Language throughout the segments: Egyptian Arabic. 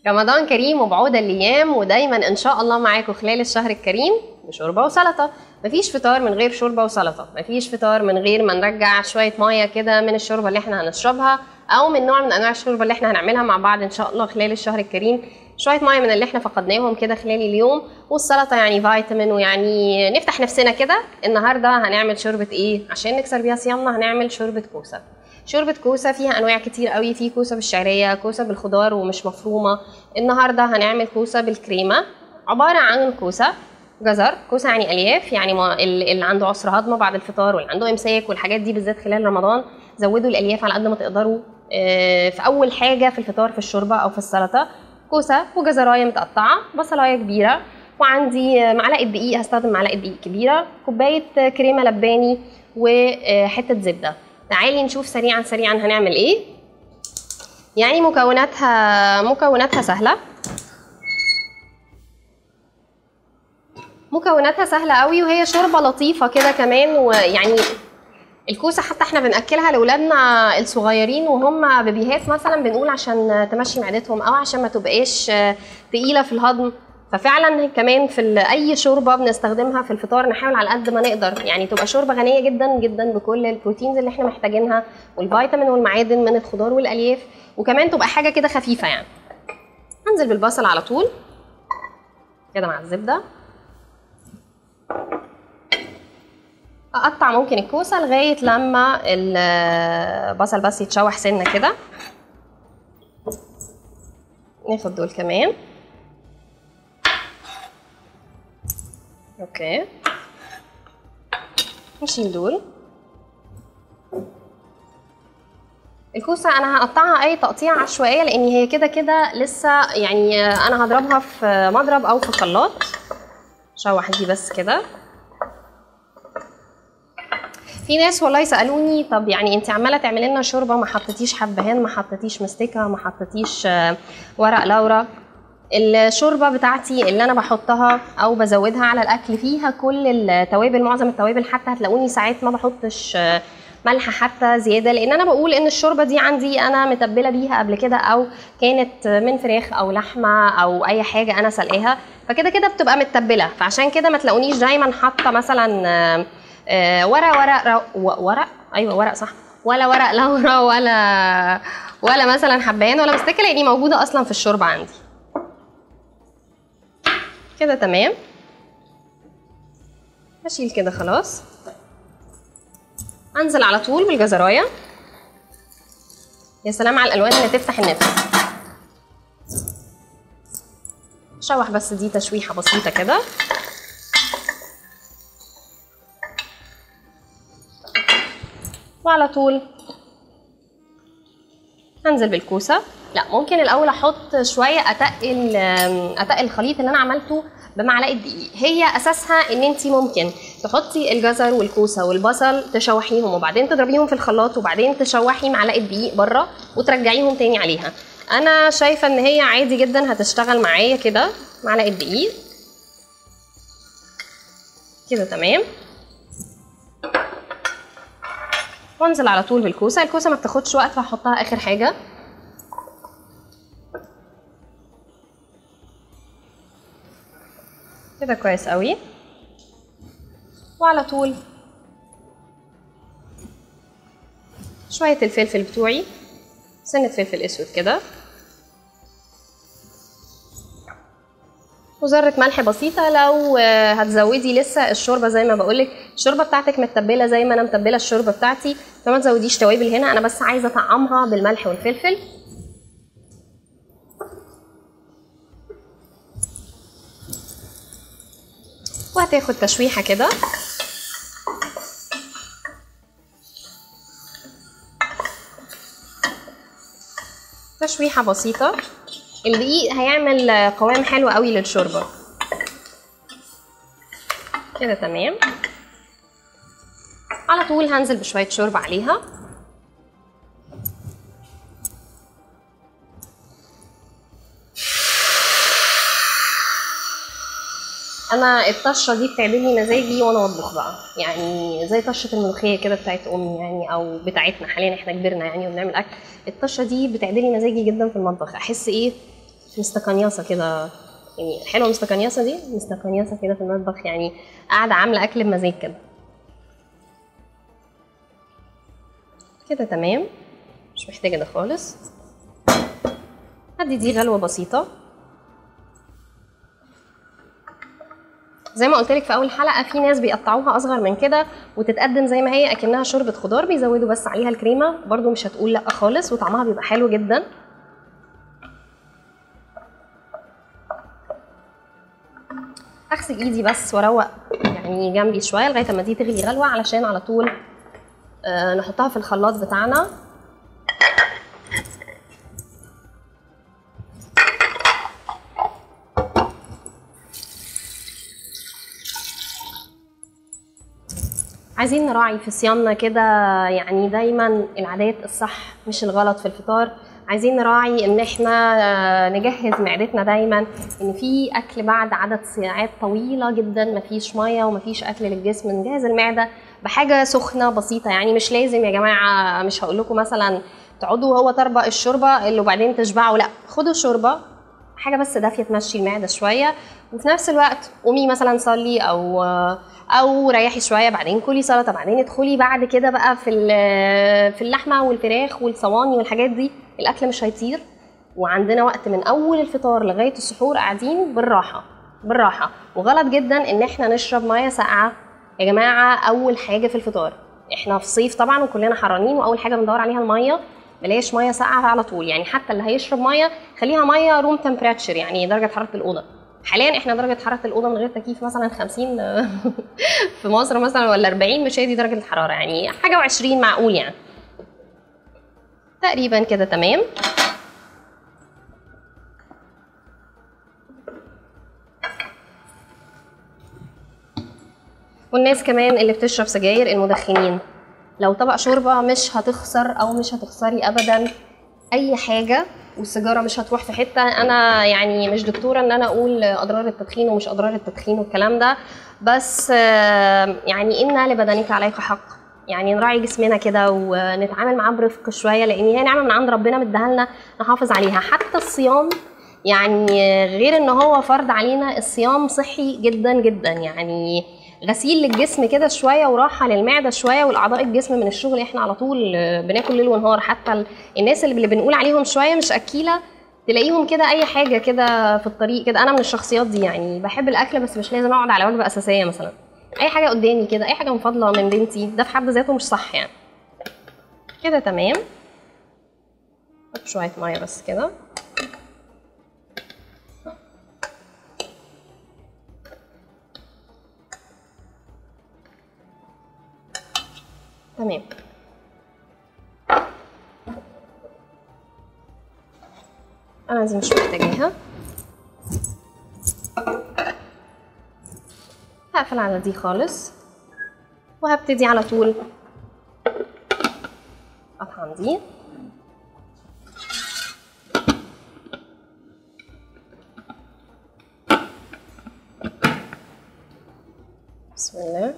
رمضان كريم وبعود الايام ودايما ان شاء الله معاكم خلال الشهر الكريم بشوربه وسلطه مفيش فطار من غير شوربه وسلطه مفيش فطار من غير ما نرجع شويه ميه كده من الشوربه اللي احنا هنشربها او من نوع من انواع الشوربه اللي احنا هنعملها مع بعض ان شاء الله خلال الشهر الكريم شويه ميه من اللي احنا فقدناهم كده خلال اليوم والسلطه يعني فيتامين ويعني نفتح نفسنا كده النهارده هنعمل شوربه ايه عشان نكسر بيها صيامنا هنعمل شوربه كوسه شوربه كوسه فيها انواع كتير قوي في كوسه بالشعريه كوسه بالخضار ومش مفرومه النهارده هنعمل كوسه بالكريمه عباره عن كوسه جزر كوسه يعني الياف يعني ما اللي عنده عسر هضم بعد الفطار واللي عنده امساك والحاجات دي بالذات خلال رمضان زودوا الالياف على قد ما تقدروا آه، في اول حاجه في الفطار في الشوربه او في السلطه كوسه وجزرايه متقطعه بصلايه كبيره وعندي معلقه دقيق هستخدم معلقه دقيق كبيره كوبايه كريمه لباني وحته زبده تعالي نشوف سريعا سريعا هنعمل ايه يعني مكوناتها مكوناتها سهله مكوناتها سهله قوي وهي شوربه لطيفه كده كمان ويعني الكوسه حتى احنا بناكلها لاولادنا الصغيرين وهم بيبيهات مثلا بنقول عشان تمشي معدتهم او عشان ما تبقاش تقيله في الهضم ففعلا كمان في ال- اي شوربه بنستخدمها في الفطار نحاول على قد ما نقدر يعني تبقى شوربه غنيه جدا جدا بكل البروتينز اللي احنا محتاجينها والفيتامين والمعادن من الخضار والالياف وكمان تبقى حاجه كده خفيفه يعني هنزل بالبصل على طول كده مع الزبده اقطع ممكن الكوسه لغايه لما البصل بس يتشوح سنه كده ناخد دول كمان اوكي نشيل دول الكوسه انا هقطعها اي تقطيع عشوائيه لان هي كده كده لسه يعني انا هضربها في مضرب او في خلاط شوح دي بس كده في ناس والله سالوني طب يعني انت عماله تعملي لنا شوربه ما حطيتيش حبهان ما حطيتيش مستكه ما حطيتيش آه، ورق لورا الشوربه بتاعتي اللي انا بحطها او بزودها على الاكل فيها كل التوابل معظم التوابل حتى هتلاقوني ساعات ما بحطش آه، ملح حتى زياده لان انا بقول ان الشوربه دي عندي انا متبله بيها قبل كده او كانت من فراخ او لحمه او اي حاجه انا سلقاها فكده كده بتبقى متبله فعشان كده ما تلاقونيش دايما حاطه مثلا آه، آه، ورق ورق رو- و- ورق ايوه ورق صح ولا ورق لورا ولا ولا مثلا حبهان ولا مستكه لاني موجوده اصلا في الشوربه عندي كده تمام هشيل كده خلاص انزل على طول بالجزرايه يا سلام على الالوان اللي تفتح النفس شوح بس دي تشويحه بسيطه كده وعلى طول هنزل بالكوسه لا ممكن الاول احط شويه اتقل اتقل الخليط اللي انا عملته بمعلقه دقيق هي اساسها ان انت ممكن تحطي الجزر والكوسه والبصل تشوحيهم وبعدين تضربيهم في الخلاط وبعدين تشوحي معلقه دقيق بره وترجعيهم تاني عليها انا شايفه ان هي عادي جدا هتشتغل معايا كده معلقه دقيق كده تمام وانزل على طول بالكوسه الكوسه ما بتاخدش وقت فهحطها اخر حاجه كده كويس قوي وعلى طول شويه الفلفل بتوعي سنه فلفل اسود كده وذرة ملح بسيطة لو آه، هتزودي لسه الشوربة زي ما بقولك الشوربة بتاعتك متبلة زي ما أنا متبلة الشوربة بتاعتي فما تزوديش توابل هنا أنا بس عايزة أطعمها بالملح والفلفل وهتاخد تشويحة كده تشويحة بسيطة الدقيق هيعمل قوام حلو قوي للشوربة كده تمام على طول هنزل بشوية شوربة عليها انا الطشه دي بتعمل لي مزاجي وانا بطبخ بقى يعني زي طشه الملوخيه كده بتاعت امي يعني او بتاعتنا حاليا احنا كبرنا يعني وبنعمل اكل الطشه دي بتعدل لي مزاجي جدا في المطبخ احس ايه مستقنيصه كده يعني حلوه مستقنيصه دي مستقنيصه كده في المطبخ يعني قاعده عامله اكل بمزاج كده كده تمام مش محتاجه ده خالص هدي دي غلوه بسيطه زي ما قلت لك في اول حلقه في ناس بيقطعوها اصغر من كده وتتقدم زي ما هي اكنها شوربه خضار بيزودوا بس عليها الكريمه برده مش هتقول لا خالص وطعمها بيبقى حلو جدا اغسل ايدي بس واروق يعني جنبي شويه لغايه اما دي تغلي غلوه علشان على طول آه نحطها في الخلاط بتاعنا عايزين نراعي في صيامنا كده يعني دايما العادات الصح مش الغلط في الفطار عايزين نراعي ان احنا نجهز معدتنا دايما ان في اكل بعد عدد ساعات طويله جدا مفيش ميه ومفيش اكل للجسم نجهز المعده بحاجه سخنه بسيطه يعني مش لازم يا جماعه مش هقول لكم مثلا تقعدوا هو طربق الشوربه اللي وبعدين تشبعوا لا خدوا شوربه حاجه بس دافيه تمشي المعده شويه وفي نفس الوقت قومي مثلا صلي او او ريحي شويه بعدين كلي سلطه بعدين ادخلي بعد كده بقى في في اللحمه والفراخ والصواني والحاجات دي الاكل مش هيطير وعندنا وقت من اول الفطار لغايه السحور قاعدين بالراحه بالراحه وغلط جدا ان احنا نشرب ميه ساقعه يا جماعه اول حاجه في الفطار احنا في صيف طبعا وكلنا حرانين واول حاجه بندور عليها الميه بلاش ميه ساقعه على طول يعني حتى اللي هيشرب ميه خليها ميه روم تمبراتشر يعني درجه حراره الاوضه حاليا احنا درجه حراره الاوضه من غير تكييف مثلا 50 في مصر مثلا ولا 40 مش هي دي درجه الحراره يعني حاجه و20 معقول يعني تقريبا كده تمام والناس كمان اللي بتشرب سجاير المدخنين لو طبق شوربه مش هتخسر او مش هتخسري ابدا اي حاجه والسيجاره مش هتروح في حته انا يعني مش دكتوره ان انا اقول اضرار التدخين ومش اضرار التدخين والكلام ده بس يعني ان لبدنك عليك حق يعني نراعي جسمنا كده ونتعامل معاه برفق شويه لان هي نعمه من عند ربنا مديها لنا نحافظ عليها حتى الصيام يعني غير ان هو فرض علينا الصيام صحي جدا جدا يعني غسيل للجسم كده شويه وراحه للمعده شويه والاعضاء الجسم من الشغل احنا على طول بناكل ليل ونهار حتى الناس اللي بنقول عليهم شويه مش اكيله تلاقيهم كده اي حاجه كده في الطريق كده انا من الشخصيات دي يعني بحب الاكل بس مش لازم اقعد على وجبه اساسيه مثلا اي حاجه قدامي كده اي حاجه مفضله من بنتي ده في حد ذاته مش صح يعني كده تمام شويه ميه بس كده تمام انا دي مش محتاجاها هقفل على دي خالص وهبتدي على طول اطحن دي بسم الله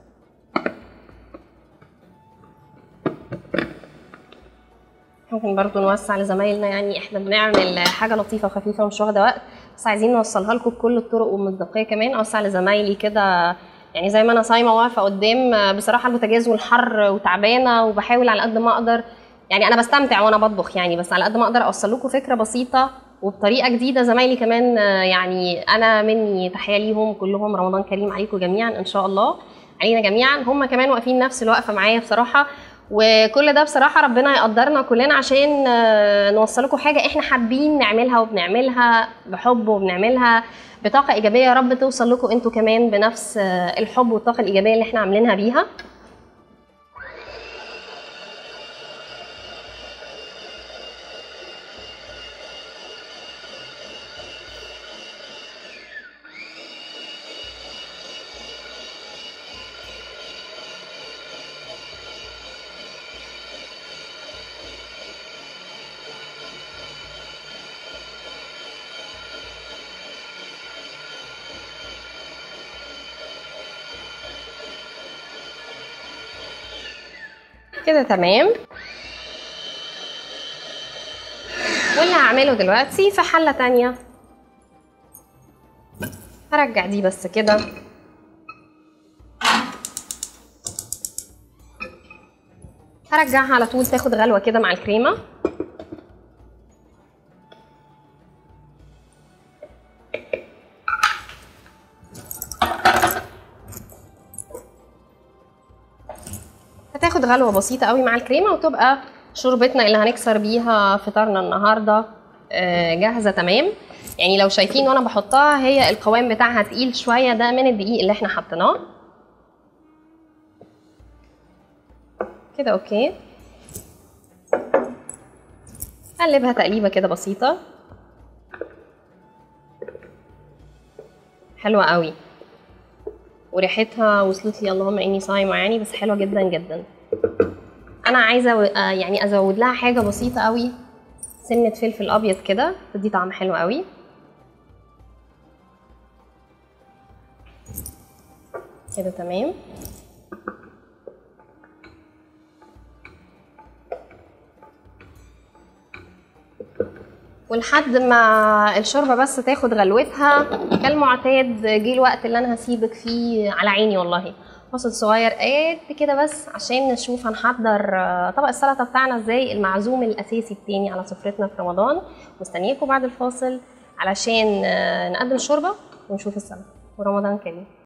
ممكن برضو نوسع لزمايلنا يعني احنا بنعمل حاجه لطيفه وخفيفه ومش واخده وقت بس عايزين نوصلها لكم بكل الطرق والمصداقيه كمان اوسع لزمايلي كده يعني زي ما انا صايمه واقفه قدام بصراحه البوتاجاز والحر وتعبانه وبحاول على قد ما اقدر يعني انا بستمتع وانا بطبخ يعني بس على قد ما اقدر اوصل لكم فكره بسيطه وبطريقه جديده زمايلي كمان يعني انا مني تحيه ليهم كلهم رمضان كريم عليكم جميعا ان شاء الله علينا جميعا هم كمان واقفين نفس الوقفه معايا بصراحه وكل ده بصراحه ربنا يقدرنا كلنا عشان نوصل لكم حاجه احنا حابين نعملها وبنعملها بحب وبنعملها بطاقه ايجابيه يا رب توصل لكم انتوا كمان بنفس الحب والطاقه الايجابيه اللي احنا عاملينها بيها كده تمام واللي هعمله دلوقتي في حلة تانية هرجع دي بس كده هرجعها على طول تاخد غلوة كده مع الكريمة هتاخد غلوة بسيطة قوي مع الكريمة وتبقى شوربتنا اللي هنكسر بيها فطارنا النهاردة آه، جاهزة تمام يعني لو شايفين وانا بحطها هي القوام بتاعها تقيل شوية ده من الدقيق اللي احنا حطيناه كده اوكي قلبها تقليبه كده بسيطه حلوه قوي وريحتها وصلت لي اللهم اني صايمه يعني بس حلوه جدا جدا انا عايزه و- آه يعني ازود لها حاجه بسيطه قوي سنه فلفل ابيض كده تدي طعم حلو قوي كده تمام ولحد ما الشوربه بس تاخد غلوتها كالمعتاد جه الوقت اللي انا هسيبك فيه على عيني والله فاصل صغير قد كده بس عشان نشوف هنحضر آه، طبق السلطه بتاعنا ازاي المعزوم الاساسي التاني على سفرتنا في رمضان مستنياكم بعد الفاصل علشان آه، نقدم الشوربه ونشوف السلطه ورمضان كريم